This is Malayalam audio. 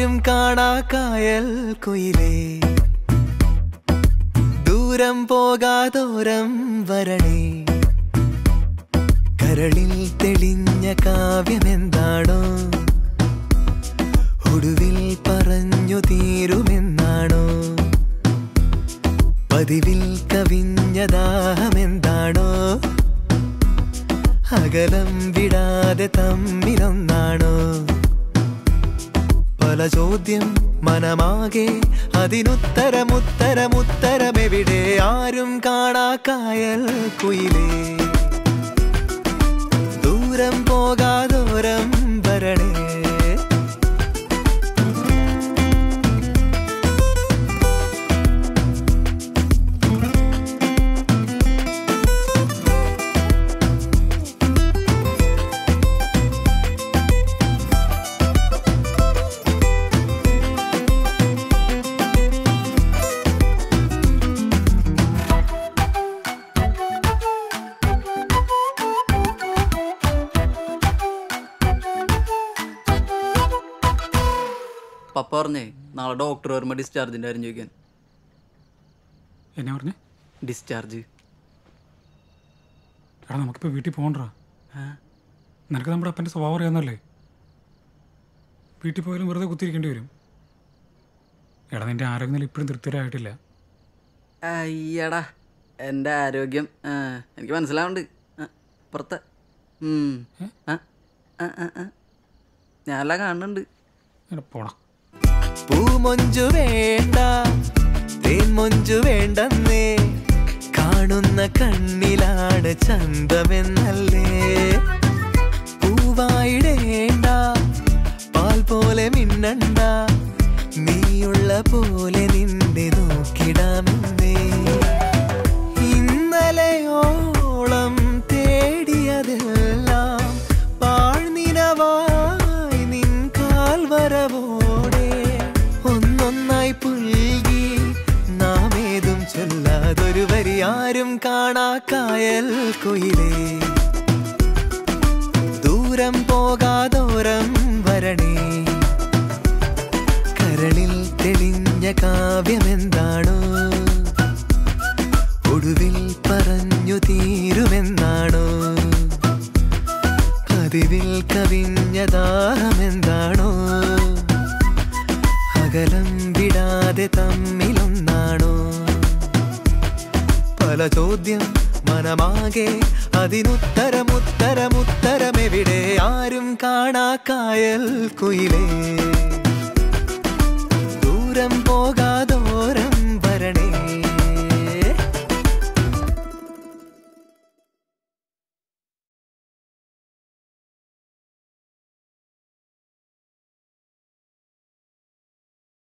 ആരും കാണാ കായൽ കുയിലേ ദൂരം പോകാതോരം വരണേ കരളിൽ തെളിഞ്ഞ കാവ്യമെന്താണോ ഒടുവിൽ പറഞ്ഞു തീരുമെന്നാണോ പതിവിൽ കവിഞ്ഞ ദാഹമെന്താണോ അകലം വിടാതെ തമ്മിലൊന്നാണോ പല ചോദ്യം മനമാകെ അതിനുത്തരമുത്തരമുത്തരമെവിടെ ആരും കാണാ കായൽ കുയിലേ ദൂരം പോകാതോരം വരണേ പപ്പ പറഞ്ഞേ നാളെ ഡോക്ടർ വരുമ്പോൾ ഡിസ്ചാർജിൻ്റെ കാര്യം ചോദിക്കാൻ എന്നെ പറഞ്ഞേ ഡിസ്ചാർജ് എടാ നമുക്കിപ്പോൾ വീട്ടിൽ പോകണ്ടാ നിനക്ക് നമ്മുടെ അപ്പൻ്റെ സ്വഭാവം അറിയാവുന്നല്ലേ വീട്ടിൽ പോയാലും വെറുതെ കുത്തിയിരിക്കേണ്ടി വരും എടാ നിന്റെ ആരോഗ്യനില ഇപ്പോഴും തൃപ്തിരായിട്ടില്ല അയ്യടാ എൻ്റെ ആരോഗ്യം ആ, എനിക്ക് മനസ്സിലാവുന്നുണ്ട് ആ, പുറത്ത് ഉം. ആ, ആ, ആ, ആ. ഞാനെല്ലാം കാണുന്നുണ്ട് എടാ പോടാ പൂമൊഞ്ചു വേണ്ട തേൻമൊഞ്ചു വേണ്ടെന്നേ കാണുന്ന കണ്ണിലാണ് ചന്തമെന്നല്ലേ പൂവായിടേണ്ട പാൽ പോലെ മിന്നണ്ട നീയുള്ള പോലെ നിന്നെ നോക്കിടാമെന്നേ ഇന്നലെയോളം തേടിയതെല്ലാം പാഴ്നിനവായി നിൻ കാൽവരവോടെ ഒന്നൊന്നായി പുൽകി നാം ഏതും ചൊല്ലാതൊരു വരി ആരും കാണാ കായൽ കുയിലേ ദൂരം പോകാതോരം വരണേ കരളിൽ തെളിഞ്ഞ കാവ്യമെന്താണോ ഒടുവിൽ പറഞ്ഞു തീരുമെന്നാണോ പതിവിൽ കവിഞ്ഞ ദാഹമെന്താണോ അകലം വിടാതെ തമ്മിലൊന്നാണോ പല ചോദ്യം മനമാകെ അതിനുത്തരമുത്തരമുത്തരമെവിടെ ആരും കാണാ കായൽ കുയിലേ ദൂരം പോകാ